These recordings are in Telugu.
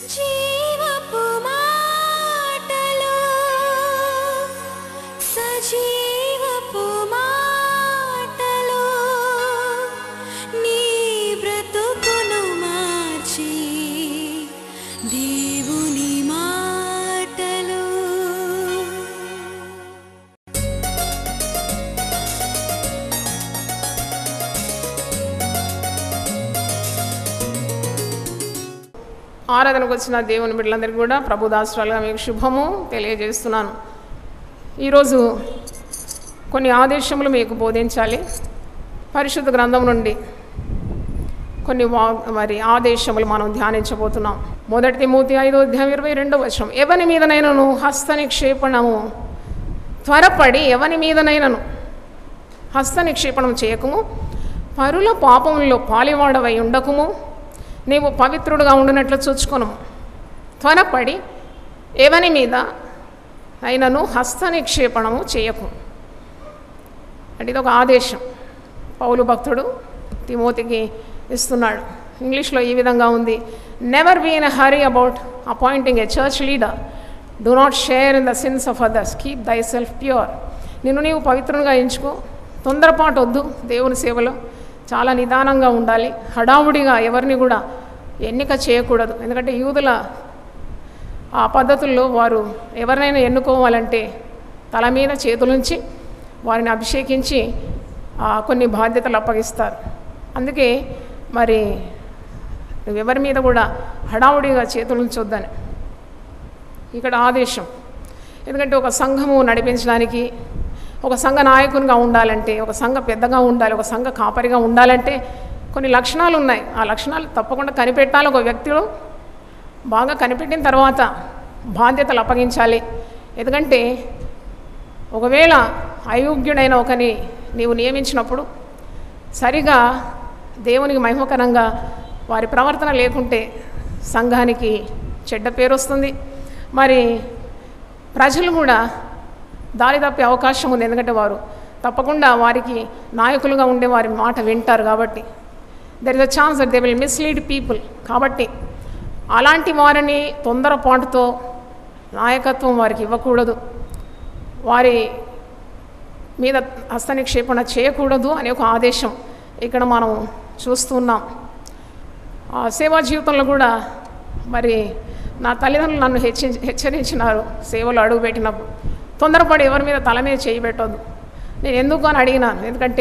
జీవపు మాటలు సజీవపు మాటలు నీ బ్రతుకును మార్చి దేవుని మాటలు ఆరాధనకు వచ్చిన దేవుని బిడ్డలందరికీ కూడా ప్రభుదాసురాలుగా మీకు శుభము తెలియజేస్తున్నాను ఈరోజు కొన్ని ఆదేశములు మీకు బోధించాలి పరిశుద్ధ గ్రంథం నుండి కొన్ని వా మరి ఆదేశములు మనం ధ్యానించబోతున్నాం మొదటి తిమూతి ఐదో అధ్యాయం ఇరవై రెండో వచనం ఎవని మీదనైనను హస్త నిక్షేపణము త్వరపడి ఎవని మీదనైనను హస్త నిక్షేపణం చేయకము పరుల పాపముల్లో పాలివాడవై ఉండకము నీవు పవిత్రుడుగా ఉండినట్లు చూచుకొను త్వరపడి ఎవని మీద అయినను హస్త నిక్షేపణము చేయకు అంటే ఇది ఒక ఆదేశం పౌలు భక్తుడు తిమోతికి ఇస్తున్నాడు ఇంగ్లీష్లో ఈ విధంగా ఉంది never be in hurry about appointing a church leader do not share in the sins of others keep thyself pure నిన్ను నీవు పవిత్రంగా ఎంచుకో తొందరపాటు వద్దు దేవుని సేవలో చాలా నిదానంగా ఉండాలి హడావుడిగా ఎవరిని కూడా ఎన్నిక చేయకూడదు ఎందుకంటే యూదుల ఆ పద్ధతుల్లో వారు ఎవరినైనా ఎన్నుకోవాలంటే తల మీద చేతులుంచి వారిని అభిషేకించి ఆ, కొన్ని బాధ్యతలు అప్పగిస్తారు అందుకే మరి నువ్వెవరి మీద కూడా హడావుడిగా చేతులుంచొద్దని ఇక్కడ ఆదేశం ఎందుకంటే ఒక సంఘము నడిపించడానికి ఒక సంఘ నాయకునిగా ఉండాలంటే ఒక సంఘ పెద్దగా ఉండాలి ఒక సంఘ కాపరిగా ఉండాలంటే కొన్ని లక్షణాలు ఉన్నాయి ఆ లక్షణాలు తప్పకుండా కనిపెట్టాలి ఒక వ్యక్తిలో బాగా కనిపెట్టిన తర్వాత బాధ్యతలు అప్పగించాలి ఎందుకంటే ఒకవేళ అయోగ్యుడైన ఒకని నీవు నియమించినప్పుడు సరిగా దేవునికి మహిమకరంగా వారి ప్రవర్తన లేకుంటే సంఘానికి చెడ్డ పేరు వస్తుంది మరి ప్రజలు కూడా దారి తప్పే అవకాశం ఉంది ఎందుకంటే వారు తప్పకుండా వారికి నాయకులుగా ఉండే వారి మాట వింటారు కాబట్టి there is a chance that they will mislead people కాబట్టి అలాంటి వారిని తొందరపాటుతో నాయకత్వం వారికి ఇవ్వకూడదు వారి మీద హస్తనిక్షేపణ చేయకూడదు అనే ఒక ఆదేశం ఇక్కడ మనం చూస్తున్నాం ఆ సేవా జీవితంలో కూడా మరి నా తల్లిదండ్రులు నన్ను హెచ్చరి హెచ్చరించినారు సేవలు అడుగుపెట్టినప్పుడు తొందరపడి ఎవరి మీద తల మీద చేయి పెట్టొద్దు నేను ఎందుకు అని అడిగినాను ఎందుకంటే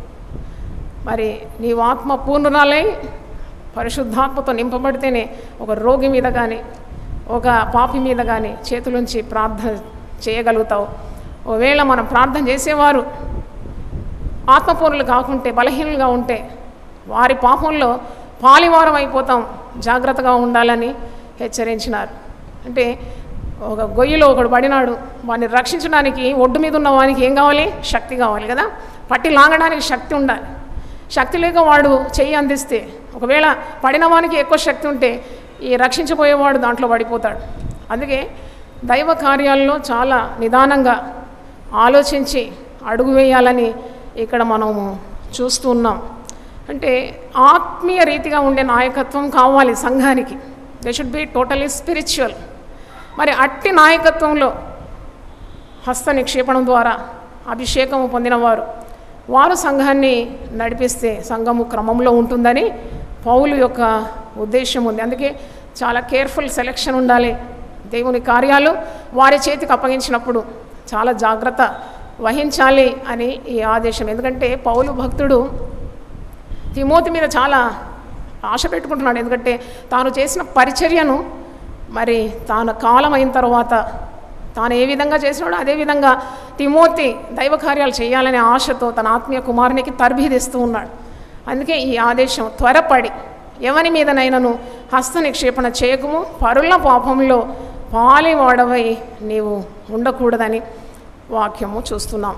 మరి నీవు ఆత్మ పూర్ణురాలై పరిశుద్ధాత్మతో నింపబడితేనే ఒక రోగి మీద కానీ ఒక పాపి మీద కానీ చేతులుంచి ప్రార్థన చేయగలుగుతావు ఒకవేళ మనం ప్రార్థన చేసేవారు ఆత్మపూర్ణులు కాకుంటే బలహీనులుగా ఉంటే వారి పాపంలో పాలివారం అయిపోతాం జాగ్రత్తగా ఉండాలని హెచ్చరించినారు అంటే ఒక గొయ్యిలో ఒకడు పడినాడు వాడిని రక్షించడానికి ఒడ్డు మీద ఉన్న వానికి ఏం కావాలి శక్తి కావాలి కదా పట్టి లాగడానికి శక్తి ఉండాలి శక్తి లేక వాడు చెయ్యి అందిస్తే ఒకవేళ పడిన వానికి ఎక్కువ శక్తి ఉంటే ఈ రక్షించబోయేవాడు దాంట్లో పడిపోతాడు అందుకే దైవ కార్యాల్లో చాలా నిదానంగా ఆలోచించి అడుగు వేయాలని ఇక్కడ మనము చూస్తున్నాం అంటే ఆత్మీయ రీతిగా ఉండే నాయకత్వం కావాలి సంఘానికి they should be totally spiritual మరి అట్టి నాయకత్వంలో హస్త నిక్షేపణం ద్వారా అభిషేకము పొందినవారు వారు సంఘాన్ని నడిపిస్తే సంఘము క్రమంలో ఉంటుందని పౌలు యొక్క ఉద్దేశం ఉంది అందుకే చాలా కేర్ఫుల్ సెలెక్షన్ ఉండాలి దేవుని కార్యాలు వారి చేతికి అప్పగించినప్పుడు చాలా జాగ్రత్త వహించాలి అని ఈ ఆదేశం ఎందుకంటే పౌలు భక్తుడు తిమోతి మీద చాలా ఆశ పెట్టుకుంటున్నాడు ఎందుకంటే తాను చేసిన పరిచర్యను మరి తాను కాలం అయిన తర్వాత తాను ఏ విధంగా చేసినాడో అదే విధంగా తిమోతి దైవ కార్యాలు చేయాలనే ఆశతో తన ఆత్మీయ కుమారునికి తర్బీదిస్తూ ఉన్నాడు అందుకే ఈ ఆదేశం త్వరపడి ఎవని మీదనైనను హస్త నిక్షేపణ చేయకము పరుల పాపంలో పాలివాడవై నీవు ఉండకూడదని వాక్యము చూస్తున్నాం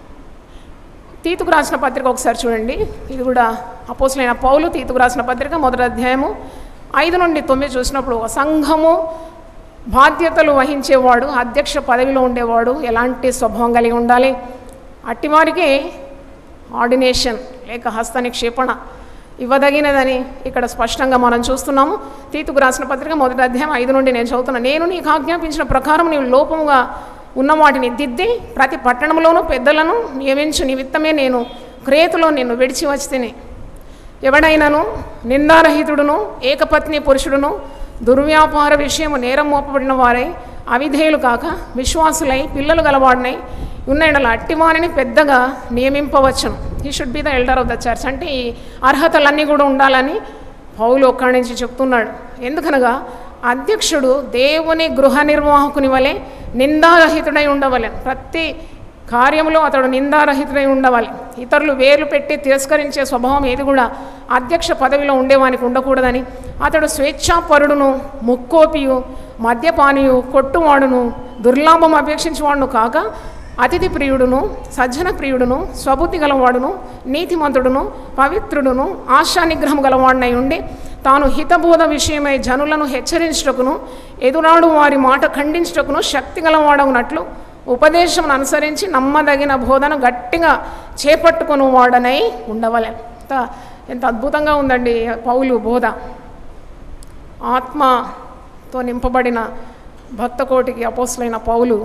తీతుకు రాసిన పత్రిక ఒకసారి చూడండి ఇది కూడా అపోసులైన పౌలు తీతుకు రాసిన పత్రిక మొదటి అధ్యాయము ఐదు నుండి తొమ్మిది చూసినప్పుడు ఒక సంఘము బాధ్యతలు వహించేవాడు అధ్యక్ష పదవిలో ఉండేవాడు ఎలాంటి స్వభావం కలిగి ఉండాలి అట్టివారికి ఆర్డినేషన్ లేక హస్త నిక్షేపణ ఇవ్వదగినదని ఇక్కడ స్పష్టంగా మనం చూస్తున్నాము తీతుకు రాసిన పత్రిక మొదటి అధ్యాయం ఐదు నుండి నేను చదువుతున్నాను నేను నీకు ఆజ్ఞాపించిన ప్రకారం నీవు లోపముగా ఉన్న వాటిని దిద్ది ప్రతి పట్టణంలోనూ పెద్దలను నియమించు నిమిత్తమే నేను క్రేతులో నిన్ను విడిచి వచ్చి తిని ఎవడైనను నిందారహితుడును ఏకపత్ని పురుషుడును దుర్వ్యాపార విషయము నేరం మోపబడిన వారై అవిధేయులు కాక విశ్వాసులై పిల్లలు గలవాడినై ఉన్న అట్టివారిని పెద్దగా నియమింపవచ్చును he should be the elder of the church అంటే ఈ అర్హతలన్నీ కూడా ఉండాలని పౌలు ఒక్కడి నుంచి చెప్తున్నాడు ఎందుకనగా అధ్యక్షుడు దేవుని గృహ నిర్వాహకుని వలె నిందారహితుడై ఉండవలె ప్రతి కార్యంలో అతడు నిందారహితుడై ఉండవాలి ఇతరులు వేలు పెట్టి తిరస్కరించే స్వభావం ఏది కూడా అధ్యక్ష పదవిలో ఉండేవానికి ఉండకూడదని అతడు స్వేచ్ఛాపరుడును ముక్కోపియు మద్యపానియు కొట్టువాడును దుర్లాభం అపేక్షించేవాడును కాక అతిథి ప్రియుడును సజ్జన ప్రియుడును స్వబుద్ధి గలవాడును నీతిమంతుడును పవిత్రుడును ఆశా నిగ్రహం గలవాడినై ఉండి తాను హితబోధ విషయమై జనులను హెచ్చరించుటకును ఎదురాడు వారి మాట ఖండించుటకును శక్తి గలవాడవునట్లు ఉపదేశం అనుసరించి నమ్మదగిన బోధన గట్టిగా చేపట్టుకుని వాడనై ఉండవలె ఎంత ఎంత అద్భుతంగా ఉందండి పౌలు బోధ ఆత్మతో నింపబడిన భక్తకోటికి అపోసులైన పౌలు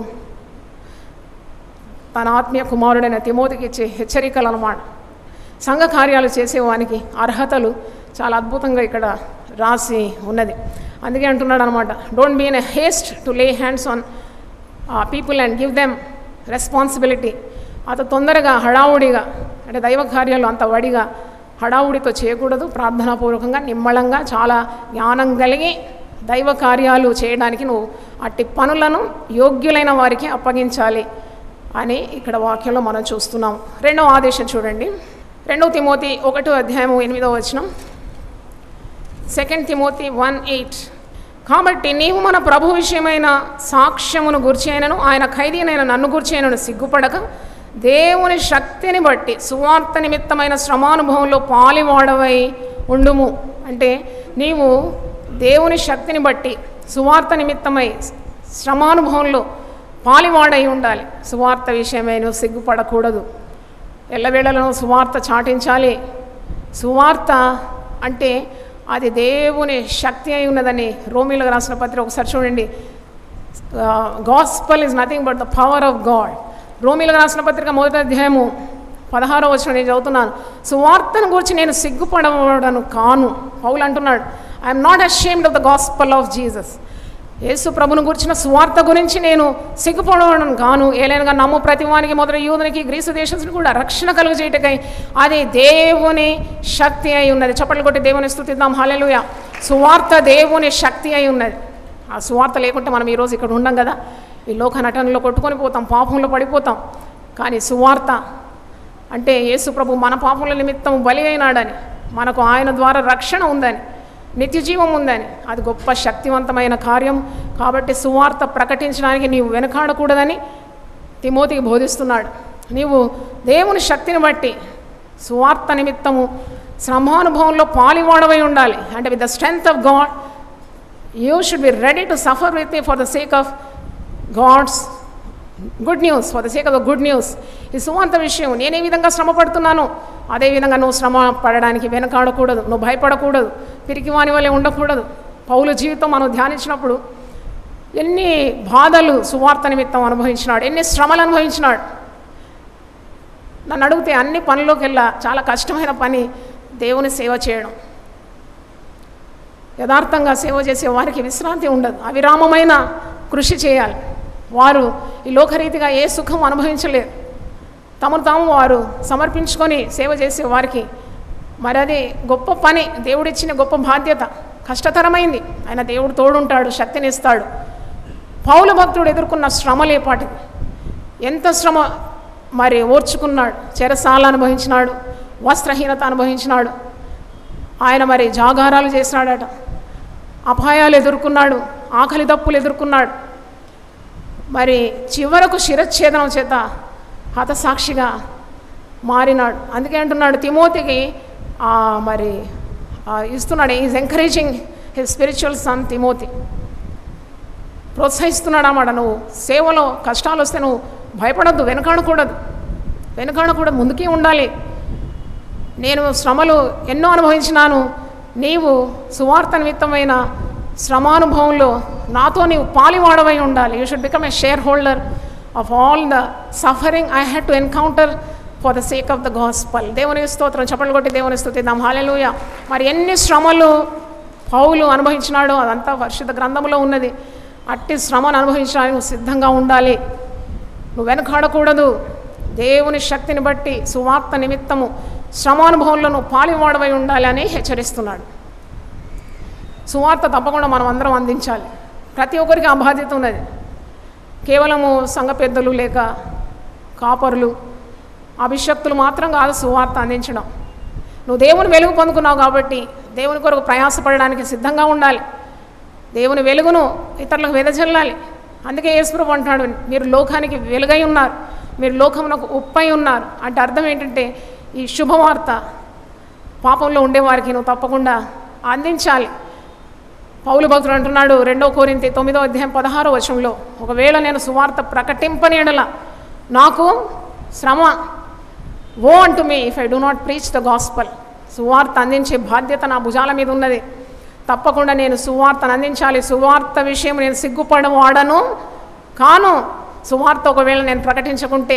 తన ఆత్మీయ కుమారుడైన తిమోతికి ఇచ్చే హెచ్చరికలు అన్నమాట సంఘ కార్యాలు చేసేవానికి అర్హతలు చాలా అద్భుతంగా ఇక్కడ రాసి ఉన్నది అందుకే అంటున్నాడు అనమాట don't be in a haste to lay hands on people and give them responsibility అత తొందరగా హడావుడిగా అంటే దైవ కార్యాలు అంత వడిగా హడావుడితో చేయకూడదు ప్రార్థనాపూర్వకంగా నిమ్మళంగా చాలా జ్ఞానం కలిగి దైవ కార్యాలు చేయడానికి నువ్వు అట్టి పనులను యోగ్యులైన వారికి అప్పగించాలి అని ఇక్కడ వాక్యంలో మనం చూస్తున్నాం రెండవ ఆదేశం చూడండి రెండవ తిమోతి ఒకటో అధ్యాయము ఎనిమిదవ వచనం సెకండ్ తిమోతి వన్ ఎయిట్ కాబట్టి నీవు మన ప్రభు విషయమైన సాక్ష్యమును గుర్చేయనను ఆయన ఖైదీనైన నన్ను గుర్చేయనను సిగ్గుపడక దేవుని శక్తిని బట్టి సువార్త నిమిత్తమైన శ్రమానుభవంలో పాలివాడవై ఉండుము అంటే నీవు దేవుని శక్తిని బట్టి సువార్త నిమిత్తమై శ్రమానుభవంలో పాలివాడై ఉండాలి సువార్త విషయమై నువ్వు సిగ్గుపడకూడదు ఎల్లవేళలను సువార్త చాటించాలి సువార్త అంటే అది దేవుని శక్తి అయి ఉన్నదని రోమిలకు రాసిన పత్రిక ఒకసారి చూడండి gospel is nothing but the power of God రోమిలకు రాసిన పత్రిక మొదటి అధ్యాయము పదహారో వచ్చిన నేను చదువుతున్నాను సువార్తను గురించి నేను సిగ్గుపడవడను కాను పౌలు అంటున్నాడు I'm not ashamed of the gospel of Jesus యేసు ప్రభును గురించిన సువార్త గురించి నేను సిగ్గుపడవడం కాను ఏలైనగా నమ్ము ప్రతివానికి మొదటి యూదునికి గ్రీసు దేశానికి కూడా రక్షణ కలుగు చేయటకై అది దేవుని శక్తి అయి ఉన్నది చప్పట్లు కొట్టి దేవుని స్థుతిద్దాం హాలెలుయ సువార్త దేవుని శక్తి అయి ఉన్నది ఆ సువార్త లేకుంటే మనం ఈరోజు ఇక్కడ ఉండం కదా ఈ లోక నటనలో కొట్టుకొని పోతాం పాపంలో పడిపోతాం కానీ సువార్త అంటే యేసు ప్రభు మన పాపముల నిమిత్తం బలి అయినాడని మనకు ఆయన ద్వారా రక్షణ ఉందని నిత్య జీవం ఉందని అది గొప్ప శక్తివంతమైన కార్యం కాబట్టి సువార్త ప్రకటించడానికి నీవు వెనకాడకూడదని తిమోతికి బోధిస్తున్నాడు నీవు దేవుని శక్తిని బట్టి సువార్త నిమిత్తము శ్రమానుభవంలో పాలివాడవై ఉండాలి అంటే with the strength of God you should be ready to suffer with me for the sake of God's good news for the sake of the good news ఈ సువార్త విషయం నేను ఏ విధంగా శ్రమ పడుతున్నానో అదేవిధంగా నువ్వు శ్రమ పడడానికి వెనకాడకూడదు నువ్వు భయపడకూడదు పిరికివాని వల్లే ఉండకూడదు పౌలు జీవితం మనం ధ్యానించినప్పుడు ఎన్ని బాధలు సువార్త నిమిత్తం అనుభవించినాడు ఎన్ని శ్రమలు అనుభవించినాడు నన్ను అడిగితే అన్ని పనుల్లోకి వెళ్ళా చాలా కష్టమైన పని దేవుని సేవ చేయడం యథార్థంగా సేవ చేసే వారికి విశ్రాంతి ఉండదు అవిరామమైన కృషి చేయాలి వారు ఈ లోకరీతిగా ఏ సుఖం అనుభవించలేరు తమను తాము వారు సమర్పించుకొని సేవ చేసే వారికి మరి అది గొప్ప పని దేవుడిచ్చిన గొప్ప బాధ్యత కష్టతరమైంది ఆయన దేవుడు తోడుంటాడు శక్తిని ఇస్తాడు పౌలు భక్తుడు ఎదుర్కొన్న శ్రమలేపాటిది ఎంత శ్రమ మరి ఓర్చుకున్నాడు చెరసాల అనుభవించినాడు వస్త్రహీనత అనుభవించినాడు ఆయన మరి జాగారాలు చేసినాడట అపాయాలు ఎదుర్కొన్నాడు ఆకలి దప్పులు ఎదుర్కొన్నాడు మరి చివరకు శిరచ్ఛేదనం చేత హతసాక్షిగా మారినాడు అందుకే అంటున్నాడు తిమోతికి ఆ, మరి ఆ, ఇస్తున్నాడు is encouraging his spiritual son Timothy ప్రోత్సహిస్తున్నాడు అన్నమాట నువ్వు సేవలో కష్టాలు వస్తే నువ్వు భయపడద్దు వెనకాడకూడదు వెనకాడకూడదు ముందుకే ఉండాలి నేను శ్రమలు ఎన్నో అనుభవించినాను నీవు సువార్త నిమిత్తమైన శ్రమానుభవంలో నాతో నీవు పాలివాడవై ఉండాలి you should become a share holder of all the suffering I had to encounter for the sake of the gospel దేవుని స్తోత్రం చప్పట్లు కొట్టి దేవుని స్తుతిద్దాం హాలెలూయ మరి ఎన్ని శ్రమలు పౌలు అనుభవించినాడో అదంతా పరిశుద్ధ గ్రంథంలో ఉన్నది అట్టి శ్రమను అనుభవించడానికి నువ్వు సిద్ధంగా ఉండాలి నువ్వు వెనకాడకూడదు దేవుని శక్తిని బట్టి సువార్త నిమిత్తము శ్రమానుభవంలో నువ్వు పాలివాడవై ఉండాలి అని హెచ్చరిస్తున్నాడు సువార్త తప్పకుండా మనం అందరం అందించాలి ప్రతి ఒక్కరికి ఆ బాధ్యత ఉన్నది కేవలము సంఘ పెద్దలు లేక కాపరులు అభిషక్తులు మాత్రం కాదు సువార్త అందించడం నువ్వు దేవుని వెలుగు పొందుకున్నావు కాబట్టి దేవుని కొరకు ప్రయాసపడడానికి సిద్ధంగా ఉండాలి దేవుని వెలుగును ఇతరులకు వెదజల్లాలి అందుకే యేసుప్రభు అంటున్నాడు మీరు లోకానికి వెలుగై ఉన్నారు మీరు లోకమునకు ఉప్పై ఉన్నారు అంటే అర్థం ఏంటంటే ఈ శుభవార్త పాపంలో ఉండేవారికి నువ్వు తప్పకుండా అందించాలి పౌలు భక్తుడు అంటున్నాడు రెండో కోరింతి తొమ్మిదో అధ్యాయం పదహారో వచనంలో ఒకవేళ నేను సువార్త ప్రకటింపని ఎడల నాకు శ్రమ woe unto me if I do not preach the gospel సువార్త అందించే బాధ్యత నా భుజాల మీద ఉన్నది తప్పకుండా నేను సువార్తను అందించాలి సువార్త విషయం నేను సిగ్గుపడడం వాడను కాను సువార్త ఒకవేళ నేను ప్రకటించకుంటే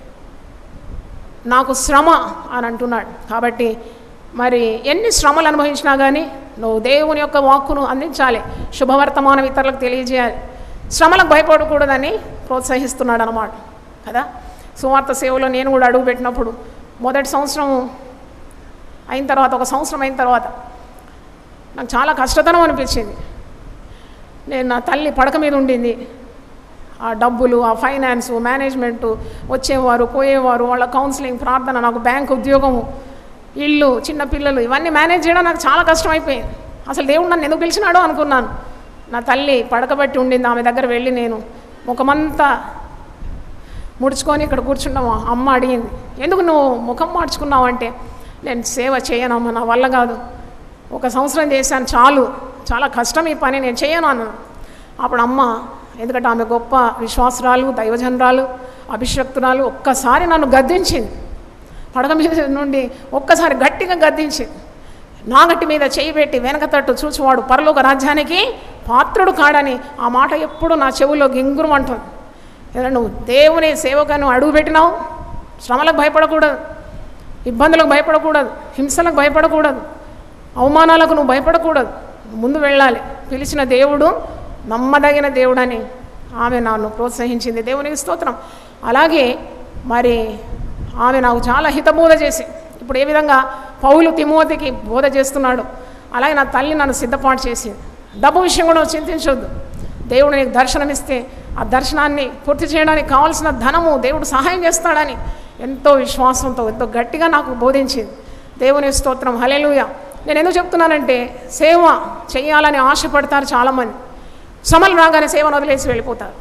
నాకు శ్రమ అని అంటున్నాడు కాబట్టి మరి ఎన్ని శ్రమలు అనుభవించినా కానీ నువ్వు దేవుని యొక్క వాక్కును అందించాలి శుభవర్తమానం ఇతరులకు తెలియజేయాలి శ్రమలకు భయపడకూడదని ప్రోత్సహిస్తున్నాడు అనమాట కదా సువార్త సేవలో నేను కూడా అడుగు పెట్టినప్పుడు మొదటి సంవత్సరం అయిన తర్వాత ఒక సంవత్సరం అయిన తర్వాత నాకు చాలా కష్టతరం అనిపించింది నేను నా తల్లి పడక మీద ఉండింది ఆ డబ్బులు ఆ ఫైనాన్స్ మేనేజ్మెంటు వచ్చేవారు పోయేవారు వాళ్ళ కౌన్సిలింగ్ ప్రార్థన నాకు బ్యాంక్ ఉద్యోగము ఇల్లు చిన్న పిల్లలు ఇవన్నీ మేనేజ్ చేయడం నాకు చాలా కష్టమైపోయింది అసలు దేవుడు నన్ను ఎందుకు పిలిచినాడో అనుకున్నాను నా తల్లి పడకబట్టి ఉండింది ఆమె దగ్గర వెళ్ళి నేను ముఖమంతా ముడుచుకొని ఇక్కడ కూర్చున్నాము అమ్మ అడిగింది ఎందుకు నువ్వు ముఖం మార్చుకున్నావు అంటే నేను సేవ చేయనమ్మా నా వల్ల కాదు ఒక సంవత్సరం చేశాను చాలు చాలా కష్టం ఈ పని నేను చేయను అన్నాను అప్పుడు అమ్మ ఎందుకంటే ఆమె గొప్ప విశ్వాసరాలు దైవజనరాలు అభిషక్తురాలు ఒక్కసారి నన్ను గద్దించింది పడక మీద నుండి ఒక్కసారి గట్టిగా గద్దించింది నా గట్టి మీద చేయి పెట్టి వెనక తట్టు చూచువాడు పరలోక రాజ్యానికి పాత్రుడు కాడని ఆ మాట ఎప్పుడు నా చెవులో గింగురమంటుంది ఏదైనా నువ్వు దేవుని సేవకను అడుగు పెట్టినావు శ్రమలకు భయపడకూడదు ఇబ్బందులకు భయపడకూడదు హింసలకు భయపడకూడదు అవమానాలకు నువ్వు భయపడకూడదు ముందు వెళ్ళాలి పిలిచిన దేవుడు నమ్మదగిన దేవుడని ఆమె నన్ను ప్రోత్సహించింది దేవునికి స్తోత్రం అలాగే మరి ఆమె నాకు చాలా హితబోధ చేసి ఇప్పుడు ఏ విధంగా పౌలు తిమోతికి బోధ చేస్తున్నాడు అలాగే నా తల్లి నన్ను సిద్ధపాటు చేసింది డబ్బు విషయం కూడా నువ్వు చింతించొద్దు దేవుడు నీకు దర్శనమిస్తే ఆ దర్శనాన్ని పూర్తి చేయడానికి కావాల్సిన ధనము దేవుడు సహాయం చేస్తాడని ఎంతో విశ్వాసంతో ఎంతో గట్టిగా నాకు బోధించింది దేవుని స్తోత్రం హలేలుయ నేను ఎందుకు చెప్తున్నానంటే సేవ చేయాలని ఆశపడతారు చాలామంది శ్రమలు రాగానే సేవను వదిలేసి వెళ్ళిపోతారు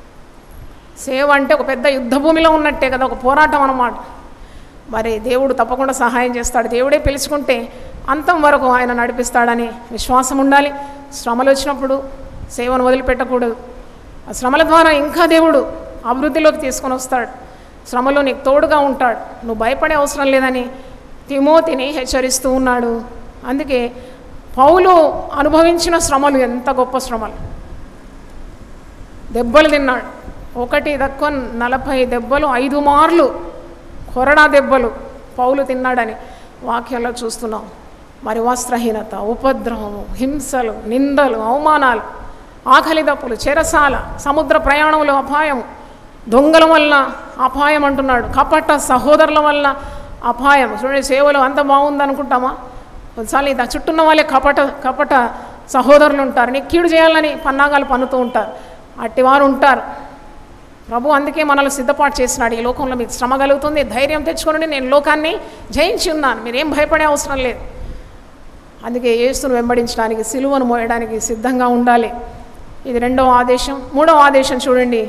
సేవ అంటే ఒక పెద్ద యుద్ధ భూమిలో ఉన్నట్టే కదా ఒక పోరాటం అన్నమాట మరి దేవుడు తప్పకుండా సహాయం చేస్తాడు దేవుడే పిలుచుకుంటే అంతం వరకు ఆయన నడిపిస్తాడని విశ్వాసం ఉండాలి శ్రమలు వచ్చినప్పుడు సేవను వదిలిపెట్టకూడదు ఆ శ్రమల ద్వారా ఇంకా దేవుడు అభివృద్ధిలోకి తీసుకొని వస్తాడు శ్రమలో నీకు తోడుగా ఉంటాడు నువ్వు భయపడే అవసరం లేదని తిమోతిని హెచ్చరిస్తూ ఉన్నాడు అందుకే పౌలు అనుభవించిన శ్రమలు ఎంత గొప్ప శ్రమలు దెబ్బలు తిన్నాడు ఒకటి తక్కువ నలభై దెబ్బలు ఐదు మార్లు కొరడా దెబ్బలు పౌలు తిన్నాడని వాక్యంలో చూస్తున్నాం మరి వస్త్రహీనత ఉపద్రవము హింసలు నిందలు అవమానాలు ఆకలి దప్పులు చెరసాల సముద్ర ప్రయాణంలో అపాయం దొంగల వల్ల అపాయం అంటున్నాడు కపట సహోదరుల వల్ల అపాయం చూడండి సేవలు అంత బాగుంది అనుకుంటామా కొన్నిసార్లు ఇది చుట్టూన్న వాళ్ళే కపట కపట సహోదరులు ఉంటారు నీకు కీడు చేయాలని పన్నాగాలు పన్నుతూ ఉంటారు అట్టివారు ఉంటారు ప్రభు అందుకే మనల్ని సిద్ధపాటు చేసినాడు ఈ లోకంలో మీకు శ్రమ కలుగుతుంది ధైర్యం తెచ్చుకొని నేను లోకాన్ని జయించి ఉన్నాను మీరేం భయపడే అవసరం లేదు అందుకే యేసును వెంబడించడానికి సిలువను మోయడానికి సిద్ధంగా ఉండాలి ఇది రెండవ ఆదేశం మూడవ ఆదేశం చూడండి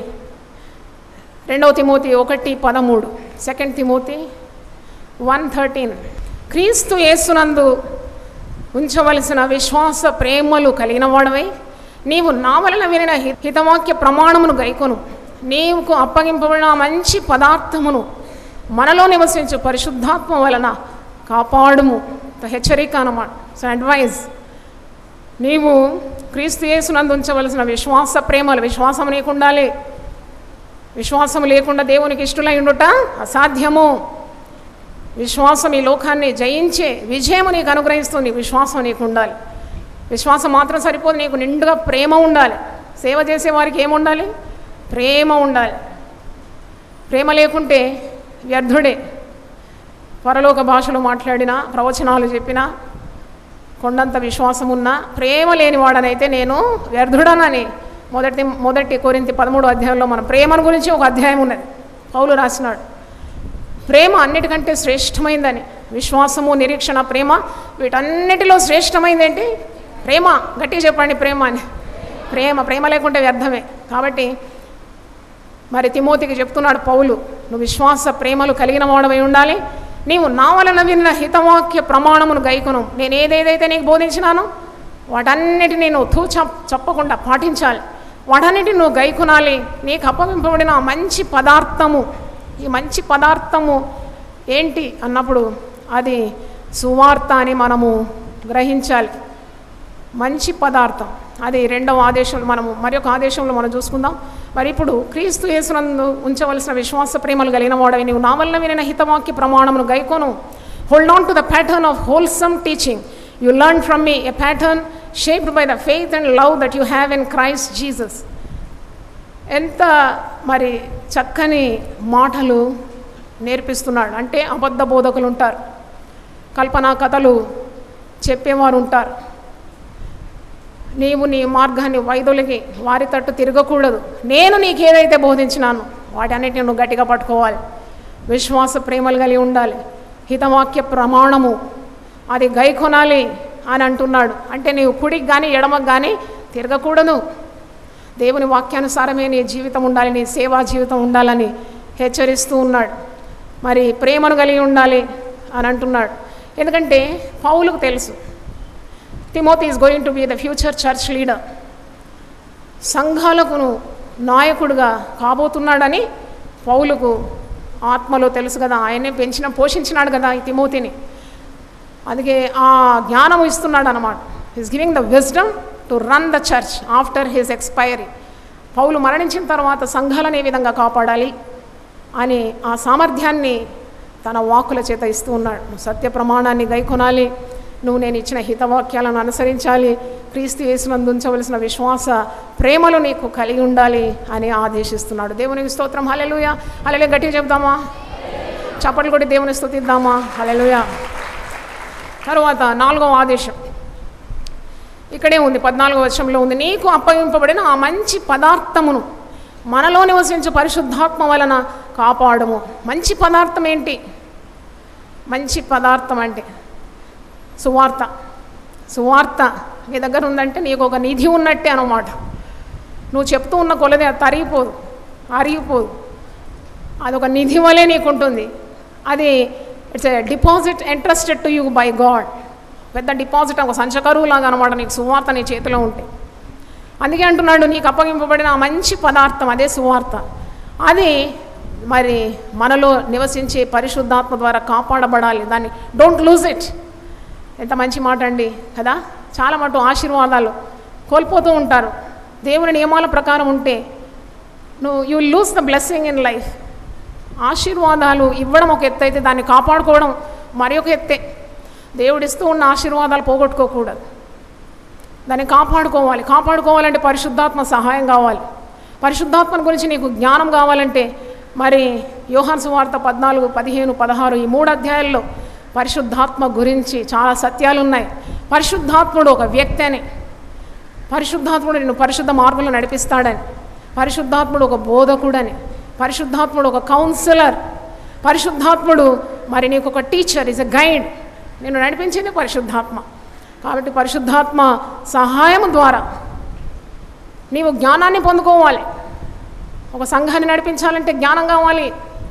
రెండవ తిమోతి ఒకటి పదమూడు సెకండ్ తిమోతి వన్ థర్టీన్ క్రీస్తు యేసునందు ఉంచవలసిన విశ్వాస ప్రేమలు కలిగిన వాడవై నీవు నా వలన వినిన హి- హితవాక్య ప్రమాణమును గైకొను నీవుకు అప్పగింపబడిన ఆ మంచి పదార్థమును మనలో నివసించు పరిశుద్ధాత్మ వలన కాపాడుము ఒక హెచ్చరిక అన్నమాట సో అడ్వైజ్ నీవు క్రీస్తు యేసునందు ఉంచవలసిన విశ్వాస ప్రేమలు విశ్వాసం నీకు ఉండాలి విశ్వాసం లేకుండా దేవునికి ఇష్టలై ఉండుట అసాధ్యము విశ్వాసం ఈ లోకాన్ని జయించే విజయము నీకు అనుగ్రహిస్తుంది విశ్వాసం నీకు ఉండాలి విశ్వాసం మాత్రం సరిపోదు నీకు నిండుగా ప్రేమ ఉండాలి సేవ చేసే వారికి ఏముండాలి ప్రేమ ఉండాలి ప్రేమ లేకుంటే వ్యర్థుడే పరలోక భాషలో మాట్లాడినా ప్రవచనాలు చెప్పినా కొండంత విశ్వాసం ఉన్నా ప్రేమ లేనివాడనైతే నేను వ్యర్థుడనని మొదటి మొదటి కోరింతి పదమూడు అధ్యాయంలో మన ప్రేమను గురించి ఒక అధ్యాయం ఉన్నది పౌలు రాసినాడు ప్రేమ అన్నిటికంటే శ్రేష్టమైందని విశ్వాసము నిరీక్షణ ప్రేమ వీటన్నిటిలో శ్రేష్టమైంది ఏంటి ప్రేమ గట్టిగా చెప్పండి ప్రేమ అని ప్రేమ ప్రేమ లేకుంటే వ్యర్థమే కాబట్టి మరి తిమోతికి చెప్తున్నాడు పౌలు నువ్వు విశ్వాస ప్రేమలు కలిగిన వాడవై ఉండాలి నీవు నా వలన విన్న హితవాక్య ప్రమాణమును గైకొను నేను ఏదేదైతే నీకు బోధించినానో వాటన్నిటిని నువ్వు తూ చప్ చెప్పకుండా పాటించాలి వాటన్నిటిని నువ్వు గైకొనాలి నీకు అప్పగింపబడిన ఆ మంచి పదార్థము ఈ మంచి పదార్థము ఏంటి అన్నప్పుడు అది సువార్త అని మనము గ్రహించాలి మంచి పదార్థం అది రెండవ ఆదేశంలో మనము మరి ఒక ఆదేశంలో మనం చూసుకుందాం మరి ఇప్పుడు క్రీస్తు యేసునందు ఉంచవలసిన విశ్వాస ప్రేమలు కలిగిన వాడవి నీవు నా వల్ల వినిన హితవాక్య ప్రమాణమును గైకోను hold on to the pattern of wholesome teaching you learn from me a pattern shaped by the faith and love that you have in Christ Jesus ఎంత మరి చక్కని మాటలు నేర్పిస్తున్నాడు అంటే అబద్ధ బోధకులు ఉంటారు కల్పనా కథలు చెప్పేవారు ఉంటారు నీవు నీ మార్గాన్ని వైదొలిగి వారి తట్టు తిరగకూడదు నేను నీకు ఏదైతే బోధించినాను వాటన్నిటిని నువ్వు గట్టిగా పట్టుకోవాలి విశ్వాస ప్రేమలు కలిగి ఉండాలి హితవాక్య ప్రమాణము అది గైకొనాలి అని అంటున్నాడు అంటే నీవు కుడికి కానీ ఎడమకు కానీ తిరగకూడదు దేవుని వాక్యానుసారమే నీ జీవితం ఉండాలి నీ సేవా జీవితం ఉండాలని హెచ్చరిస్తూ ఉన్నాడు మరి ప్రేమను కలిగి ఉండాలి అని అంటున్నాడు ఎందుకంటే పౌలుకు తెలుసు Timothy is going to be the future church leader సంఘాలకు నాయకుడుగా కాబోతున్నాడని పౌలుకు ఆత్మలో తెలుసు కదా ఆయనే పెంచిన పోషించినాడు కదా ఈ తిమోతిని అందుకే ఆ జ్ఞానం ఇస్తున్నాడు అనమాట is giving the wisdom to run the church after his expiry పౌలు మరణించిన తర్వాత సంఘాలను ఏ విధంగా కాపాడాలి అని ఆ సామర్థ్యాన్ని తన వాక్కుల చేత ఇస్తూ ఉన్నాడు నువ్వు సత్య ప్రమాణాన్ని గైకొనాలి నువ్వు నేను ఇచ్చిన హితవాక్యాలను అనుసరించాలి క్రీస్తు యేసునందు ఉంచవలసిన విశ్వాస ప్రేమలు నీకు కలిగి ఉండాలి అని ఆదేశిస్తున్నాడు దేవునికి స్తోత్రం హలెలుయ హలెలు గట్టిగా చెప్దామా చప్పట్లు కొట్టి దేవుని స్తుతిద్దామా హలెలుయ తరువాత నాలుగవ ఆదేశం ఇక్కడే ఉంది పద్నాలుగో వర్షంలో ఉంది నీకు అప్పగింపబడిన ఆ మంచి పదార్థమును మనలో నివసించే పరిశుద్ధాత్మ వలన కాపాడము మంచి పదార్థం ఏంటి మంచి పదార్థం అంటే సువార్త సువార్త నీ దగ్గర ఉందంటే నీకు ఒక నిధి ఉన్నట్టే అనమాట నువ్వు చెప్తూ ఉన్న కొలది అది తరిగిపోదు అరిగిపోదు అదొక నిధి వలె నీకు ఉంటుంది అది it's a deposit entrusted to you by God పెద్ద డిపాజిట్ ఒక సంచకరువు లాగా అనమాట నీకు సువార్త నీ చేతిలో ఉంటాయి అందుకే అంటున్నాడు నీకు అప్పగింపబడిన ఆ మంచి పదార్థం అదే సువార్త అది మరి మనలో నివసించే పరిశుద్ధాత్మ ద్వారా కాపాడబడాలి దాన్ని డోంట్ లూజ్ ఇట్ ఎంత మంచి మాట అండి కదా చాలా మటు ఆశీర్వాదాలు కోల్పోతూ ఉంటారు దేవుని నియమాల ప్రకారం ఉంటే నువ్వు you lose the blessing in life ఆశీర్వాదాలు ఇవ్వడం ఒక ఎత్తు అయితే దాన్ని కాపాడుకోవడం మరి ఒక ఎత్తే దేవుడిస్తూ ఉన్న ఆశీర్వాదాలు పోగొట్టుకోకూడదు దాన్ని కాపాడుకోవాలి కాపాడుకోవాలంటే పరిశుద్ధాత్మ సహాయం కావాలి పరిశుద్ధాత్మను గురించి నీకు జ్ఞానం కావాలంటే మరి యోహాన్ సువార్త పద్నాలుగు పదిహేను పదహారు ఈ మూడు అధ్యాయాల్లో పరిశుద్ధాత్మ గురించి చాలా సత్యాలు ఉన్నాయి పరిశుద్ధాత్ముడు ఒక వ్యక్తి అని పరిశుద్ధాత్ముడు నిన్ను పరిశుద్ధ మార్గంలో నడిపిస్తాడని పరిశుద్ధాత్ముడు ఒక బోధకుడని పరిశుద్ధాత్ముడు ఒక కౌన్సిలర్ పరిశుద్ధాత్ముడు మరి నీకు ఒక టీచర్ ఇస్ ఎ గైడ్ నిన్ను నడిపించేది పరిశుద్ధాత్మ కాబట్టి పరిశుద్ధాత్మ సహాయం ద్వారా నీవు జ్ఞానాన్ని పొందుకోవాలి ఒక సంఘాన్ని నడిపించాలంటే జ్ఞానం కావాలి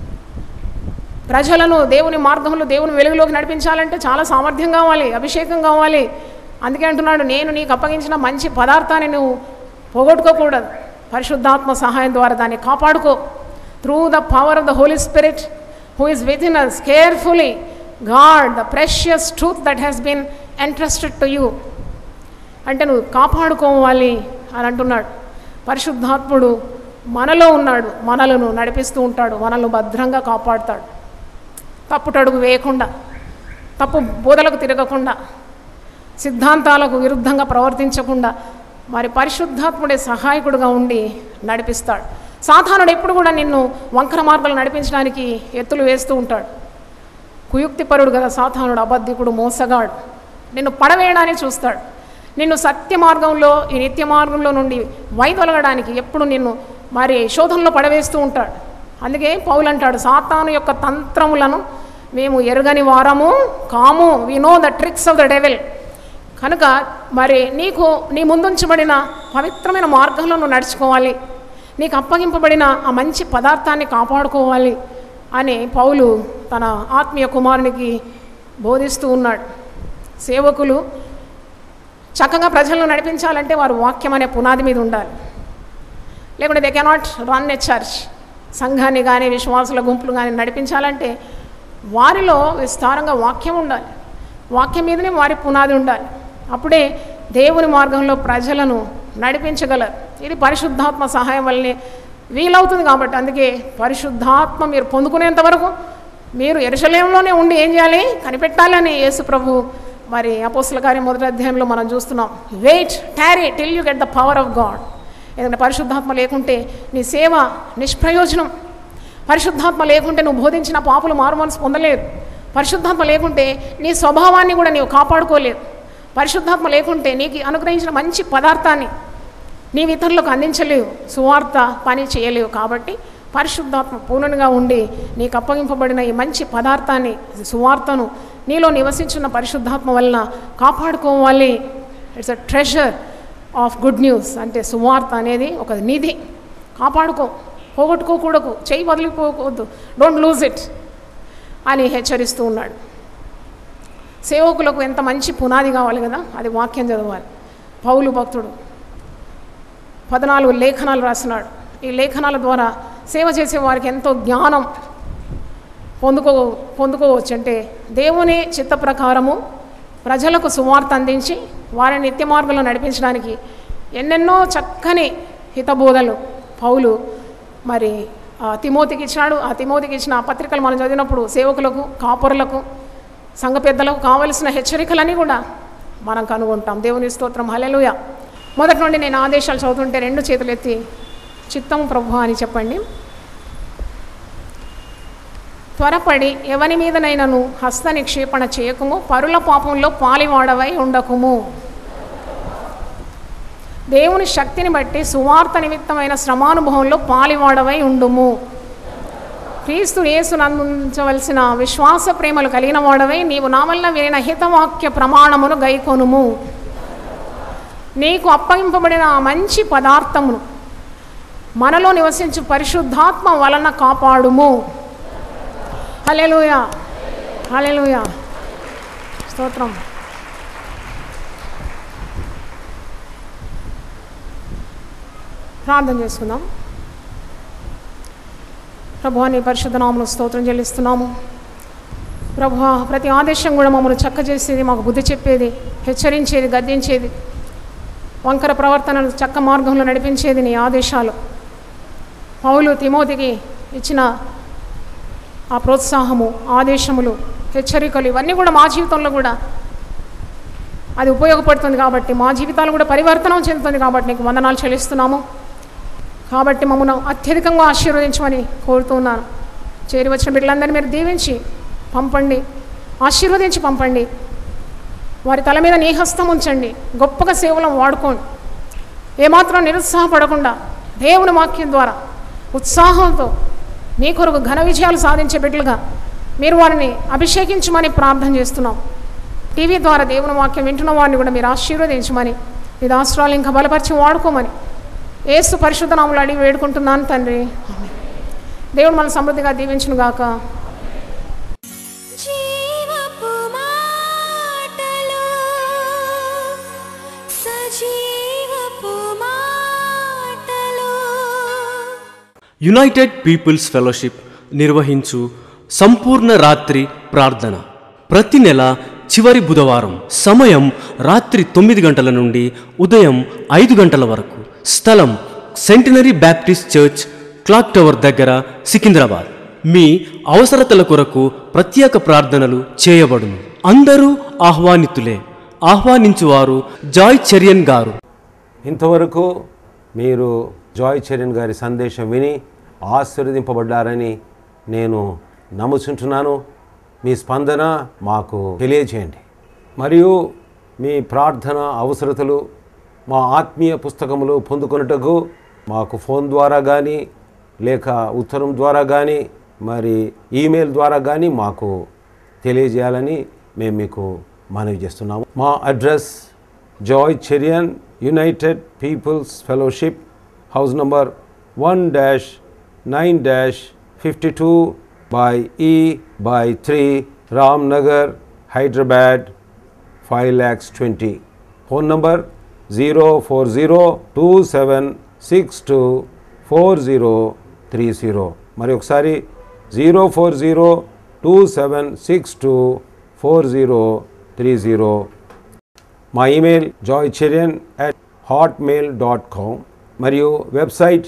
ప్రజలను దేవుని మార్గంలో దేవుని వెలుగులోకి నడిపించాలంటే చాలా సామర్థ్యం కావాలి అభిషేకం కావాలి అందుకే అంటున్నాడు నేను నీకు అప్పగించిన మంచి పదార్థాన్ని నువ్వు పోగొట్టుకోకూడదు పరిశుద్ధాత్మ సహాయం ద్వారా దాన్ని కాపాడుకో through the power of the Holy Spirit who is within us carefully guard the precious truth that has been entrusted to you అంటే నువ్వు కాపాడుకోవాలి అని అంటున్నాడు పరిశుద్ధాత్ముడు మనలో ఉన్నాడు మనలను నడిపిస్తూ ఉంటాడు మనల్ని భద్రంగా కాపాడుతాడు తప్పుటడుగు వేయకుండా తప్పు బోధలకు తిరగకుండా సిద్ధాంతాలకు విరుద్ధంగా ప్రవర్తించకుండా మరి పరిశుద్ధాత్ముడే సహాయకుడుగా ఉండి నడిపిస్తాడు సాధారణుడు ఎప్పుడు కూడా నిన్ను వంకర మార్గాలు నడిపించడానికి ఎత్తులు వేస్తూ ఉంటాడు కుయుక్తిపరుడు కదా సాధానుడు అబద్ధికుడు మోసగాడు నిన్ను పడవేయడానికి చూస్తాడు నిన్ను సత్య మార్గంలో ఈ నిత్య మార్గంలో నుండి వైదొలగడానికి ఎప్పుడు నిన్ను మరి శోధనలో పడవేస్తూ ఉంటాడు అందుకే పౌలు అంటాడు సాతాను యొక్క తంత్రములను మేము ఎరుగని వారము కాము we know the tricks of the devil కనుక మరి నీకు నీ ముందుంచబడిన పవిత్రమైన మార్గంలో నువ్వు నడుచుకోవాలి నీకు అప్పగింపబడిన ఆ మంచి పదార్థాన్ని కాపాడుకోవాలి అని పౌలు తన ఆత్మీయ కుమారునికి బోధిస్తూ ఉన్నాడు సేవకులు చక్కగా ప్రజలను నడిపించాలంటే వారు వాక్యం అనే పునాది మీద ఉండాలి లేకుంటే they cannot run a church సంఘాన్ని కానీ విశ్వాసుల గుంపులు కానీ నడిపించాలంటే వారిలో విస్తారంగా వాక్యం ఉండాలి వాక్యం మీదనే వారి పునాది ఉండాలి అప్పుడే దేవుని మార్గంలో ప్రజలను నడిపించగలరు ఇది పరిశుద్ధాత్మ సహాయం వల్లనే వీలవుతుంది కాబట్టి అందుకే పరిశుద్ధాత్మ మీరు పొందుకునేంత వరకు మీరు ఎరుసలేంలోనే ఉండి ఏం చేయాలి కనిపెట్టాలని యేసు ప్రభు మరి అపోస్తుల కార్యం మొదటి అధ్యాయంలో మనం చూస్తున్నాం wait tarry till you get the power of God ఎందుకంటే పరిశుద్ధాత్మ లేకుంటే నీ సేవ నిష్ప్రయోజనం పరిశుద్ధాత్మ లేకుంటే నువ్వు బోధించిన పాపులు మారు మనసు పొందలేరు పరిశుద్ధాత్మ లేకుంటే నీ స్వభావాన్ని కూడా నీవు కాపాడుకోలేవు పరిశుద్ధాత్మ లేకుంటే నీకు అనుగ్రహించిన మంచి పదార్థాన్ని నీవు ఇతరులకు అందించలేవు సువార్త పని చేయలేవు కాబట్టి పరిశుద్ధాత్మ పూర్ణంగా ఉండి నీకు అప్పగింపబడిన ఈ మంచి పదార్థాన్ని సువార్తను నీలో నివసించున్న పరిశుద్ధాత్మ వలన కాపాడుకోవాలి it's a treasure of good news అంటే సువార్త అనేది ఒక నిధి కాపాడుకో పోగొట్టుకోకూడదు చేయి వదిలిపోకూడదు డోంట్ లూజ్ ఇట్ అని హెచ్చరిస్తూ ఉన్నాడు సేవకులకు ఎంత మంచి పునాది కావాలి కదా అది వాక్యం చదవాలి పౌలు భక్తుడు పద్నాలుగు లేఖనాలు రాసినాడు ఈ లేఖనాల ద్వారా సేవ చేసే వారికి ఎంతో జ్ఞానం పొందుకో పొందుకోవచ్చు అంటే దేవుని చిత్త ప్రకారము ప్రజలకు సువార్త అందించి వారిని నిత్య మార్గంలో నడిపించడానికి ఎన్నెన్నో చక్కని హితబోధలు పౌలు మరి ఆ తిమోతికి ఇచ్చినాడు ఆ తిమోతికి ఇచ్చిన ఆ పత్రికలు మనం చదివినప్పుడు సేవకులకు కాపురులకు సంఘ పెద్దలకు కావలసిన హెచ్చరికలన్నీ కూడా మనం కనుగొంటాం దేవుని స్తోత్రం హలెలుయ మొదటి నుండి నేను ఆదేశాలు చదువుతుంటే రెండు చేతులు ఎత్తి చిత్తం ప్రభు అని చెప్పండి త్వరపడి ఎవని మీదనైనను హస్త నిక్షేపణ చేయకము పరుల పాపంలో పాలివాడవై ఉండకుము దేవుని శక్తిని బట్టి సువార్త నిమిత్తమైన శ్రమానుభవంలో పాలివాడవై ఉండుము క్రీస్తు యేసును అందించవలసిన విశ్వాస ప్రేమలు కలిగిన వాడవై నీవు నా వలన వినిన హితవాక్య ప్రమాణమును గైకొనుము నీకు అప్పగింపబడిన ఆ మంచి పదార్థమును మనలో నివసించు పరిశుద్ధాత్మ వలన కాపాడుము హలెలుయా హలెలుయా స్తోత్రం ప్రార్థన చేసుకుందాం ప్రభు నీ పరిశుద్ధ నామను స్తోత్రం చెల్లిస్తున్నాము ప్రభు ప్రతి ఆదేశం కూడా మమ్మల్ని చక్క చేసేది మాకు బుద్ధి చెప్పేది హెచ్చరించేది గద్దించేది వంకర ప్రవర్తనను చక్క మార్గంలో నడిపించేది నీ ఆదేశాలు పౌలు తిమోతికి ఇచ్చిన ఆ ప్రోత్సాహము ఆదేశములు హెచ్చరికలు ఇవన్నీ కూడా మా జీవితంలో కూడా అది ఉపయోగపడుతుంది కాబట్టి మా జీవితాలు కూడా పరివర్తనం చెందుతుంది కాబట్టి నీకు వందనాలు చెల్లిస్తున్నాము కాబట్టి మమ్మల్ని అత్యధికంగా ఆశీర్వదించమని కోరుతున్నాను చేరి వచ్చిన బిడ్డలందరినీ మీరు దీవించి పంపండి ఆశీర్వదించి పంపండి వారి తల మీద నీ హస్తం ఉంచండి గొప్పగా సేవలను వాడుకోండి ఏమాత్రం నిరుత్సాహపడకుండా దేవుని వాక్యం ద్వారా ఉత్సాహంతో మీ కొరకు ఘన విజయాలు సాధించే బిడ్డలుగా మీరు వారిని అభిషేకించమని ప్రార్థన చేస్తున్నాం టీవీ ద్వారా దేవుని వాక్యం వింటున్న వారిని కూడా మీరు ఆశీర్వదించమని మీ దాస్త్రాలు ఇంకా బలపరిచి వాడుకోమని ఏసు పరిశుద్ధ నాములు అడిగి వేడుకుంటున్నాను తండ్రి ఆమేన్. దేవుడు మన సమృద్ధిగా దీవించును గాక జీవపు మాటలు సజీవపు మాటలు యునైటెడ్ పీపుల్స్ ఫెలోషిప్ నిర్వహించు సంపూర్ణ రాత్రి ప్రార్థన ప్రతి నెల చివరి బుధవారం సమయం రాత్రి తొమ్మిది గంటల నుండి ఉదయం ఐదు గంటల వరకు స్థలం centenary Baptist church clock tower దగ్గర సికింద్రాబాద్ మీ అవసరతల కొరకు ప్రత్యేక ప్రార్థనలు చేయబడును అందరూ ఆహ్వానితులే ఆహ్వానించువారు జాయ్ చెరియన్ గారు ఇంతవరకు మీరు జాయ్ చరణ్ గారి సందేశం విని ఆశీర్వదింపబడ్డారని నేను నమ్ముచుంటున్నాను మీ స్పందన మాకు తెలియచేయండి మరియు మీ ప్రార్థన అవసరతలు మా ఆత్మీయ పుస్తకములు పొందుకొనుటకు మాకు ఫోన్ ద్వారా కానీ లేక ఉత్తరం ద్వారా కానీ మరి ఈమెయిల్ ద్వారా కానీ మాకు తెలియజేయాలని మేము మీకు మనవి చేస్తున్నాము మా address Joy Cherian United Peoples Fellowship house number one dash nine dash fifty two by E by three Ram Nagar Hyderabad five lakhs twenty phone number zero four zero two seven six two four zero three zero మరి ఒకసారి zero four zero two seven six two four zero three zero మా email Joy Cherian at Hotmail dot com మరియు వెబ్సైట్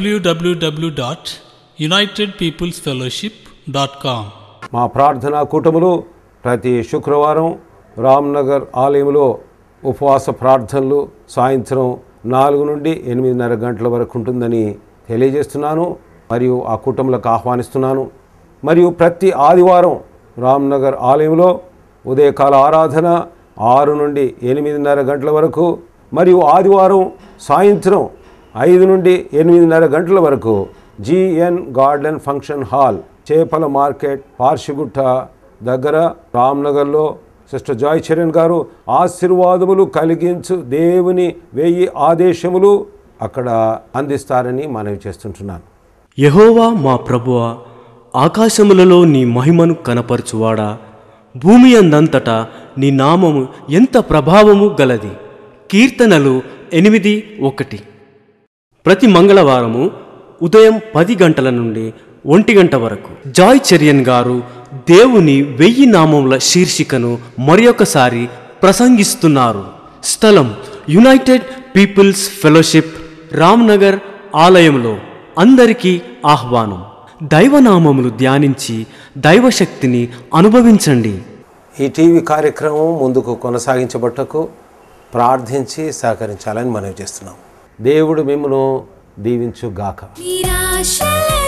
www.unitedpeoplesfellowship.com మా ప్రార్థనా కూటములు ప్రతి శుక్రవారం రామ్నగర్ ఆలయంలో ఉపవాస ప్రార్థనలు సాయంత్రం నాలుగు నుండి ఎనిమిదిన్నర గంటల వరకు ఉంటుందని తెలియజేస్తున్నాను మరియు ఆ కూటములకు ఆహ్వానిస్తున్నాను మరియు ప్రతి ఆదివారం రామ్నగర్ ఆలయంలో ఉదయకాల ఆరాధన ఆరు నుండి ఎనిమిదిన్నర గంటల వరకు మరియు ఆదివారం సాయంత్రం ఐదు నుండి ఎనిమిదిన్నర గంటల వరకు జిఎన్ గార్డెన్ ఫంక్షన్ హాల్ చేపల మార్కెట్ పార్షిగుట్ట దగ్గర రామ్నగర్లో సిస్టర్ జాయ్ చరణ్ గారు ఆశీర్వాదములు కలిగించు దేవుని వెయ్యి ఆదేశములు అక్కడ అందిస్తారని మనవి చేస్తుంటున్నాను యహోవా మా ప్రభువా ఆకాశములలో నీ మహిమను కనపరచువాడా భూమి అందంతటా నీ నామము ఎంత ప్రభావము గలది కీర్తనలు ఎనిమిది ఒకటి ప్రతి మంగళవారము ఉదయం పది గంటల నుండి ఒంటి గంట వరకు జాయ్ చెరియన్ గారు దేవుని వెయ్యి నామముల శీర్షికను మరొకసారి ప్రసంగిస్తున్నారు స్థలం యునైటెడ్ పీపుల్స్ ఫెలోషిప్ రామ్నగర్ ఆలయంలో అందరికీ ఆహ్వానం దైవనామములు ధ్యానించి దైవశక్తిని అనుభవించండి ఈ టీవీ కార్యక్రమం ముందుకు కొనసాగించబట్టకు ప్రార్థించి సహకరించాలని మనవి చేస్తున్నాం దేవుడు మిమ్మను దీవించుగాక నిరాశలే